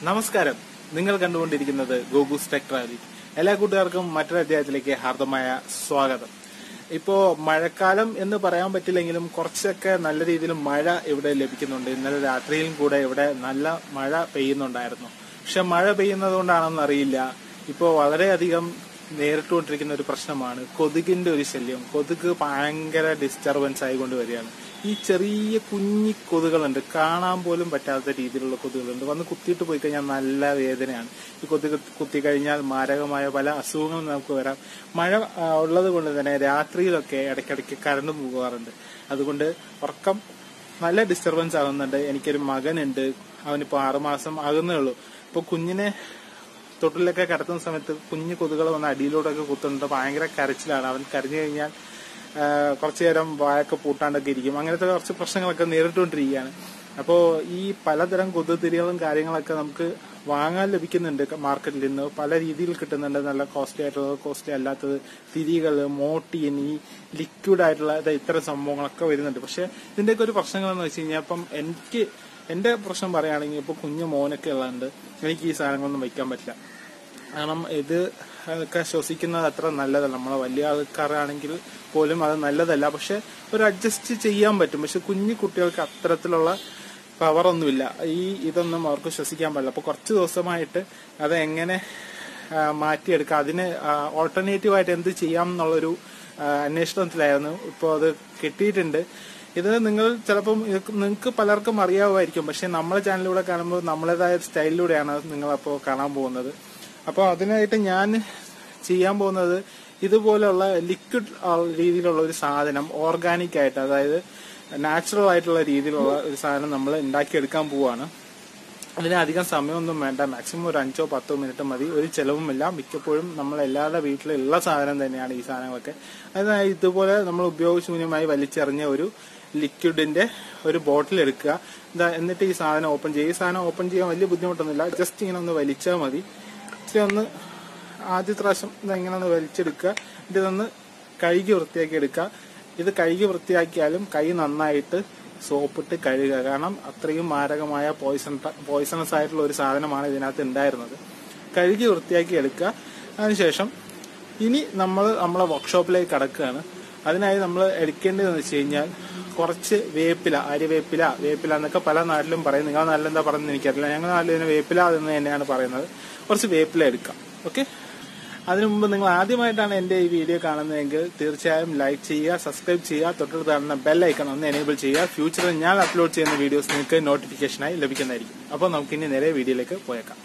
നമസ്കാരം നിങ്ങൾ കണ്ടുകൊണ്ടിരിക്കുന്നത് ഗോഗൂസ് ടെക് ട്രാവലി എല്ലാ കൂട്ടുകാർക്കും മറ്റൊരു അധ്യായത്തിലേക്ക് ഹാർദമായ സ്വാഗതം ഇപ്പോ മഴക്കാലം എന്ന് പറയാൻ പറ്റില്ലെങ്കിലും കുറച്ചൊക്കെ നല്ല രീതിയിൽ മഴ ഇവിടെ ലഭിക്കുന്നുണ്ട് ഇന്നലെ രാത്രിയിലും കൂടെ ഇവിടെ നല്ല മഴ പെയ്യുന്നുണ്ടായിരുന്നു പക്ഷെ മഴ പെയ്യുന്നത് കൊണ്ടാണെന്ന് അറിയില്ല ഇപ്പോൾ വളരെയധികം നേരിട്ടുകൊണ്ടിരിക്കുന്ന ഒരു പ്രശ്നമാണ് കൊതുകിന്റെ ഒരു ശല്യം കൊതുക് ഭയങ്കര ഡിസ്റ്റർബൻസ് ആയിക്കൊണ്ട് വരികയാണ് ഈ ചെറിയ കുഞ്ഞി കൊതുകളുണ്ട് കാണാൻ പോലും പറ്റാത്ത രീതിയിലുള്ള കൊതുകളുണ്ട് വന്ന് കുത്തിയിട്ട് പോയി കഴിഞ്ഞാൽ നല്ല വേദനയാണ് ഈ കൊതുക് കുത്തി കഴിഞ്ഞാൽ മാരകമായ പല അസുഖങ്ങളും നമുക്ക് വരാം മഴ ആ, ഉള്ളത് കൊണ്ട് തന്നെ രാത്രിയിലൊക്കെ ഇടയ്ക്കിടയ്ക്ക് കറണ്ട് പോകാറുണ്ട് അതുകൊണ്ട് ഉറക്കം നല്ല ഡിസ്റ്റർബൻസ് ആകുന്നുണ്ട് എനിക്കൊരു മകനുണ്ട് അവനിപ്പോ ആറുമാസം ആകുന്നേ ഉള്ളൂ ഇപ്പൊ കുഞ്ഞിനെ തൊട്ടിലൊക്കെ കിടത്തുന്ന സമയത്ത് കുഞ്ഞു കൊതുകൾ വന്ന് അടിയിലൂടെ ഒക്കെ കുത്തുന്നുണ്ട് ഭയങ്കര കരച്ചിലാണ് അവൻ കരഞ്ഞു കഴിഞ്ഞാൽ ആ, കുറച്ചു നേരം വായൊക്കെ പൂട്ടാണ്ടൊക്കെ ഇരിക്കും അങ്ങനത്തെ കുറച്ച് പ്രശ്നങ്ങളൊക്കെ നേരിട്ടുകൊണ്ടിരിക്കുകയാണ് അപ്പോൾ ഈ പലതരം കൊതുതിരികളും കാര്യങ്ങളൊക്കെ നമുക്ക് വാങ്ങാൻ ലഭിക്കുന്നുണ്ട് മാർക്കറ്റിൽ നിന്ന് പല രീതിയിൽ കിട്ടുന്നുണ്ട് നല്ല കോസ്റ്റ്ലി ആയിട്ടുള്ളത് കോസ്റ്റ്ലി അല്ലാത്തത് തിരികൾ മോട്ടിയൻ ഈ ലിക്വിഡ് ആയിട്ടുള്ള ഇത് ഇത്തരം സംഭവങ്ങളൊക്കെ വരുന്നുണ്ട് പക്ഷെ ഇതിന്റെയൊക്കെ ഒരു പ്രശ്നങ്ങൾ എന്ന് വെച്ച് കഴിഞ്ഞാൽ ഇപ്പം എനിക്ക് എന്റെ പ്രശ്നം പറയുകയാണെങ്കിൽ ഇപ്പൊ കുഞ്ഞു മോനൊക്കെ ഉള്ളതുകൊണ്ട് എനിക്ക് ഈ സാധനങ്ങളൊന്നും വയ്ക്കാൻ പറ്റില്ല കാരണം ഇത് ഒക്കെ ശ്വസിക്കുന്നത് അത്ര നല്ലതല്ല നമ്മളെ വലിയ ആൾക്കാരാണെങ്കിൽ പോലും അത് നല്ലതല്ല പക്ഷെ ഒരു അഡ്ജസ്റ്റ് ചെയ്യാൻ പറ്റും പക്ഷെ കുഞ്ഞു കുട്ടികൾക്ക് അത്തരത്തിലുള്ള പവർ ഒന്നുമില്ല ഈ ഇതൊന്നും അവർക്ക് ശ്വസിക്കാൻ പാടില്ല അപ്പൊ കുറച്ച് ദിവസമായിട്ട് അത് എങ്ങനെ ആ, മാറ്റിയെടുക്കാം അതിന് ഓൾട്ടർനേറ്റീവ് ആയിട്ട് എന്ത് ചെയ്യാം എന്നുള്ളൊരു ആ, അന്വേഷണത്തിലായിരുന്നു ഇപ്പോൾ അത് കിട്ടിയിട്ടുണ്ട് ഇത് നിങ്ങൾ ചിലപ്പം ഇത് നിങ്ങൾക്ക് പലർക്കും അറിയാവുമായിരിക്കും പക്ഷെ നമ്മളെ ചാനലിലൂടെ കാണുമ്പോൾ നമ്മളേതായ സ്റ്റൈലിലൂടെയാണ് നിങ്ങളപ്പോൾ കാണാൻ പോകുന്നത് അപ്പോൾ അതിനായിട്ട് ഞാൻ ചെയ്യാൻ പോകുന്നത് ഇതുപോലുള്ള ലിക്വിഡ് രീതിയിലുള്ള ഒരു സാധനം ഓർഗാനിക് ആയിട്ട് അതായത് നാച്ചുറൽ ആയിട്ടുള്ള രീതിയിലുള്ള ഒരു സാധനം നമ്മൾ ഉണ്ടാക്കിയെടുക്കാൻ പോവാണ് അതിന് അധികം സമയമൊന്നും വേണ്ട മാക്സിമം ഒരു അഞ്ചോ പത്തോ മിനിറ്റ് മതി ഒരു ചെലവുമില്ല മിക്കപ്പോഴും നമ്മൾ എല്ലാവരുടെ വീട്ടിലുള്ള സാധനം തന്നെയാണ് ഈ സാധനങ്ങളൊക്കെ അതായത് ഇതുപോലെ നമ്മൾ ഉപയോഗശൂന്യമായി വലിച്ചെറിഞ്ഞ ഒരു ലിക്വിഡിന്റെ ഒരു ബോട്ടിൽ എടുക്കുക ഇതാ എന്നിട്ട് ഈ സാധനം ഓപ്പൺ ചെയ്യുക ഈ സാധനം ഓപ്പൺ ചെയ്യാൻ വലിയ ബുദ്ധിമുട്ടൊന്നുമില്ല ജസ്റ്റ് ഇങ്ങനെ ഒന്ന് വലിച്ചാൽ മതി ഇച്ചിരി ഒന്ന് ആദ്യത്തെ പ്രാവശ്യം ഇത് ഇങ്ങനെ ഒന്ന് വലിച്ചെടുക്കുക എന്നിട്ട് ഇതൊന്ന് കഴുകി വൃത്തിയാക്കി എടുക്കുക ഇത് കഴുകി വൃത്തിയാക്കിയാലും കൈ നന്നായിട്ട് സോപ്പിട്ട് കഴുകുക കാരണം അത്രയും മാരകമായ പോയിസൺ പോയിസണസ് ആയിട്ടുള്ള ഒരു സാധനമാണ് ഇതിനകത്ത് ഉണ്ടായിരുന്നത് കഴുകി വൃത്തിയാക്കി എടുക്കുക അതിനുശേഷം ഇനി നമ്മൾ നമ്മളെ വർക്ക്ഷോപ്പിലേക്ക് കടക്കുകയാണ് അതിനായി നമ്മൾ എടുക്കേണ്ടതെന്ന് വെച്ച് കഴിഞ്ഞാൽ കുറച്ച് വേപ്പില അരിവേപ്പില വേപ്പില എന്നൊക്കെ പല നാട്ടിലും പറയും നിങ്ങളുടെ നാട്ടിൽ എന്താ പറയുന്നത് എനിക്കറിയില്ല ഞങ്ങളുടെ നാട്ടിൽ ഇതിന് വേപ്പില എന്ന് തന്നെയാണ് പറയുന്നത് കുറച്ച് വേപ്പില എടുക്കാം ഓക്കെ അതിനു മുമ്പ് നിങ്ങൾ ആദ്യമായിട്ടാണ് എന്റെ ഈ വീഡിയോ കാണുന്നതെങ്കിൽ തീർച്ചയായും ലൈക്ക് ചെയ്യുക സബ്സ്ക്രൈബ് ചെയ്യുക തൊട്ടടുത്ത് കാണുന്ന ബെൽ ഐക്കൺ ഒന്ന് എനേബിൾ ചെയ്യുക ഫ്യൂച്ചറിൽ ഞാൻ അപ്ലോഡ് ചെയ്യുന്ന വീഡിയോസ് നിങ്ങൾക്ക് നോട്ടിഫിക്കേഷനായി ലഭിക്കുന്നതായിരിക്കും അപ്പോൾ നമുക്ക് ഇനി നേരെ വീഡിയോയിലേക്ക് പോയേക്കാം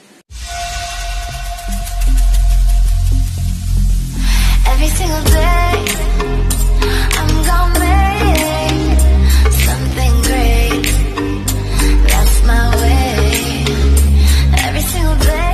Every single day, I'm gonna make something great. That's my way. Every single day.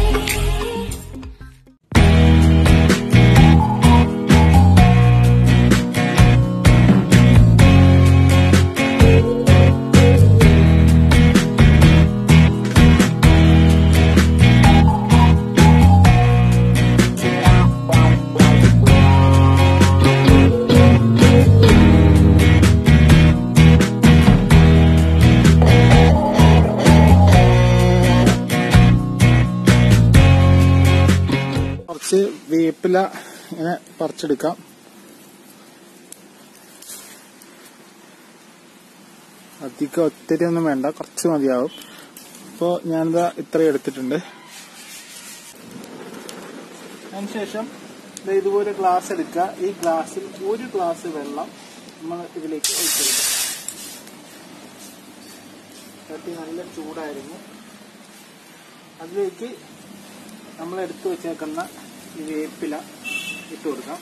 കുറച്ച് വേപ്പില ഇങ്ങനെ പറിച്ചെടുക്കാം അധികം ഒത്തിരി ഒന്നും വേണ്ട കുറച്ച് മതിയാവും അപ്പോൾ ഞാനിതാ ഇത്രയും എടുത്തിട്ടുണ്ട് അതിനുശേഷം ദേ ഇതുപോലെ ഗ്ലാസ് എടുക്കുക ഈ ഗ്ലാസ്സിൽ ഒരു ഗ്ലാസ് വെള്ളം നമ്മൾ ഇതിലേക്ക് ഒഴിച്ചെടുക്കുക ചട്ടി നല്ല ചൂടായിരുന്നു അതിലേക്ക് നമ്മൾ എടുത്തു വെച്ചേക്കുന്ന ഈ വേപ്പില ഇട്ട് കൊടുക്കാം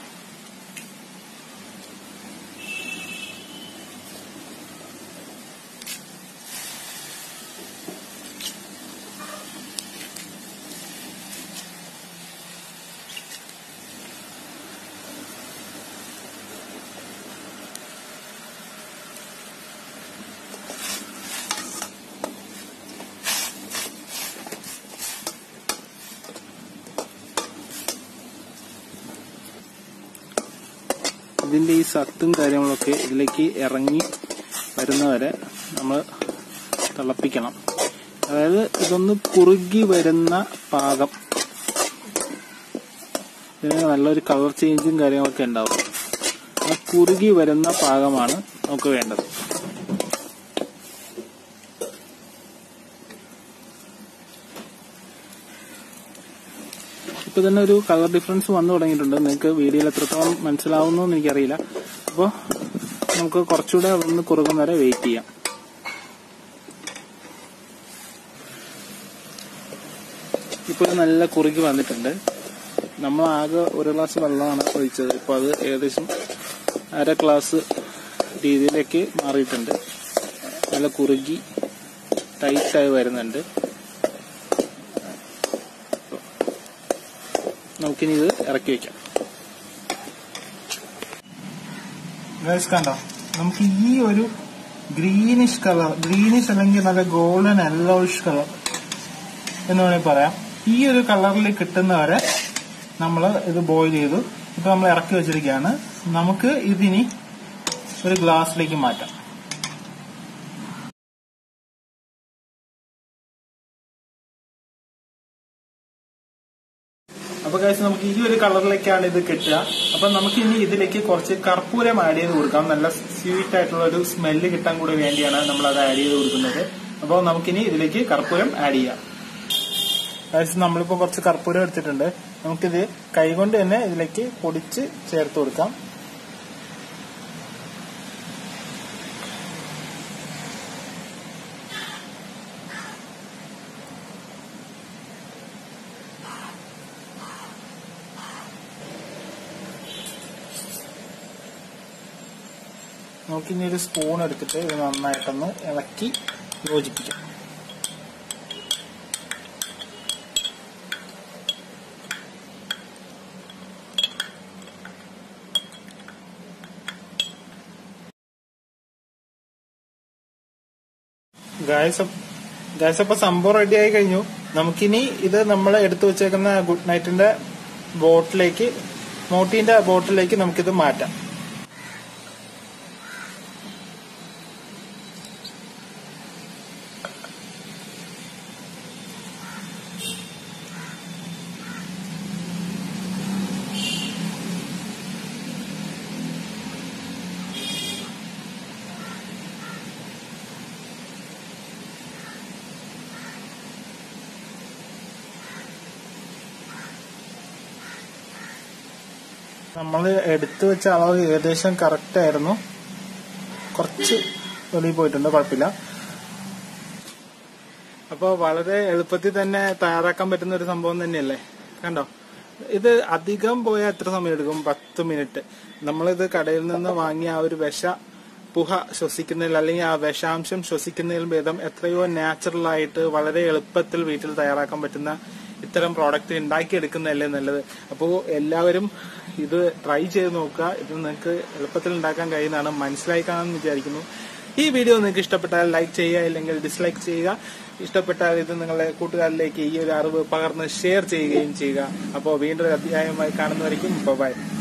ഇതിന്റെ ഈ സത്തും കാര്യങ്ങളൊക്കെ ഇതിലേക്ക് ഇറങ്ങി വരുന്നവരെ നമ്മൾ തിളപ്പിക്കണം അതായത് ഇതൊന്ന് കുറുകി വരുന്ന പാകം ഇതിന് നല്ലൊരു കളർ ചേഞ്ചും കാര്യങ്ങളൊക്കെ ഉണ്ടാവും ആ കുറുകി വരുന്ന പാകമാണ് നമുക്ക് വേണ്ടത് ഇപ്പൊ തന്നെ ഒരു കളർ ഡിഫറൻസ് വന്നു തുടങ്ങിയിട്ടുണ്ട് നിങ്ങൾക്ക് വീഡിയോയിൽ എത്രത്തോളം മനസ്സിലാവുന്നു എന്ന് എനിക്കറിയില്ല അപ്പോൾ നമുക്ക് കുറച്ചുകൂടെ ഒന്ന് കുറുകും വരെ വെയിറ്റ് ചെയ്യാം ഇപ്പോൾ ഇത് നല്ല കുറുകി വന്നിട്ടുണ്ട് നമ്മൾ ആകെ ഒരു ഗ്ലാസ് വെള്ളമാണ് ഒഴിച്ചത് ഇപ്പോൾ അത് ഏകദേശം അര ഗ്ലാസ് രീതിയിലേക്ക് മാറിയിട്ടുണ്ട് നല്ല കുറുകി ടൈറ്റായി വരുന്നുണ്ട് നമുക്കിനി ഇത് ഇറക്കി വെക്കാം ഗൈസ് കണ്ടോ നമുക്ക് ഈ ഒരു ഗ്രീനിഷ് കളർ ഗ്രീനിഷ് അല്ലെങ്കിൽ നല്ല ഗോൾഡൻ യെല്ലോയിഷ് കളർ എന്ന് വേണമെങ്കിൽ പറയാം ഈ ഒരു കളറിൽ കിട്ടുന്നവരെ നമ്മൾ ഇത് ബോയിൽ ചെയ്തു ഇപ്പൊ നമ്മൾ ഇറക്കി വെച്ചിരിക്കുകയാണ് നമുക്ക് ഇതിനി ഒരു ഗ്ലാസ്സിലേക്ക് മാറ്റാം അപ്പൊ കാശ് നമുക്ക് ഈ ഒരു കളറിലേക്കാണ് ഇത് കിട്ടുക അപ്പൊ നമുക്ക് ഇനി ഇതിലേക്ക് കുറച്ച് കർപ്പൂരം ആഡ് ചെയ്ത് കൊടുക്കാം നല്ല സ്വീറ്റ് ആയിട്ടുള്ള ഒരു സ്മെല്ല് കിട്ടാൻ കൂടി വേണ്ടിയാണ് നമ്മൾ അത് ആഡ് ചെയ്ത് കൊടുക്കുന്നത് അപ്പോൾ നമുക്കിനി ഇതിലേക്ക് കർപ്പൂരം ആഡ് ചെയ്യാം കാശ് നമ്മളിപ്പോ കുറച്ച് കർപ്പൂരം എടുത്തിട്ടുണ്ട് നമുക്കിത് കൈകൊണ്ട് തന്നെ ഇതിലേക്ക് പൊടിച്ച് ചേർത്ത് കൊടുക്കാം നമുക്കിനി ഒരു സ്പൂൺ എടുത്തിട്ട് ഇത് നന്നായിട്ടൊന്ന് ഇളക്കി യോജിപ്പിക്കാം ഗായസ് ഗായസ് അപ്പൊ സംഭവം റെഡി ആയി കഴിഞ്ഞു നമുക്കിനി ഇത് നമ്മൾ എടുത്തു വെച്ചേക്കുന്ന ഗുഡ് നൈറ്റിന്റെ ബോട്ടിലേക്ക് മോട്ടീന്റെ ബോട്ടിലേക്ക് നമുക്കിത് മാറ്റാം നമ്മൾ എടുത്തു വെച്ച അളവ് ഏകദേശം കറക്റ്റ് ആയിരുന്നു കുറച്ച് വെളിയിൽ പോയിട്ടുണ്ട് കുഴപ്പമില്ല അപ്പോൾ വളരെ എളുപ്പത്തിൽ തന്നെ തയ്യാറാക്കാൻ പറ്റുന്ന ഒരു സംഭവം തന്നെയല്ലേ കണ്ടോ ഇത് അധികം പോയാൽ എത്ര സമയം എടുക്കും പത്ത് മിനിറ്റ് നമ്മളിത് കടയിൽ നിന്ന് വാങ്ങിയ ആ ഒരു വിഷ പുഹ ശ്വസിക്കുന്നതിൽ അല്ലെങ്കിൽ ആ വിഷാംശം ശ്വസിക്കുന്നതിൽ ഭേദം എത്രയോ നാച്ചുറൽ ആയിട്ട് വളരെ എളുപ്പത്തിൽ വീട്ടിൽ തയ്യാറാക്കാൻ പറ്റുന്ന ഇത്തരം പ്രോഡക്റ്റ് ഉണ്ടാക്കിയെടുക്കുന്നതല്ലേ നല്ലത് അപ്പോൾ എല്ലാവരും ഇത് ട്രൈ ചെയ്ത് നോക്കുക ഇത് നിങ്ങൾക്ക് എളുപ്പത്തിൽ ഉണ്ടാക്കാൻ കഴിയുന്നതാണ് മനസ്സിലായി കാണാമെന്ന് വിചാരിക്കുന്നു ഈ വീഡിയോ നിങ്ങൾക്ക് ഇഷ്ടപ്പെട്ടാൽ ലൈക്ക് ചെയ്യുക ഇല്ലെങ്കിൽ ഡിസ്ലൈക്ക് ചെയ്യുക ഇഷ്ടപ്പെട്ടാൽ ഇത് നിങ്ങളുടെ കൂട്ടുകാരിലേക്ക് ഈ ഒരു അറിവ് പകർന്ന് ഷെയർ ചെയ്യുകയും ചെയ്യുക അപ്പോൾ വീണ്ടും ഒരു അധ്യായമായി കാണുന്നവരേക്കും ബൈ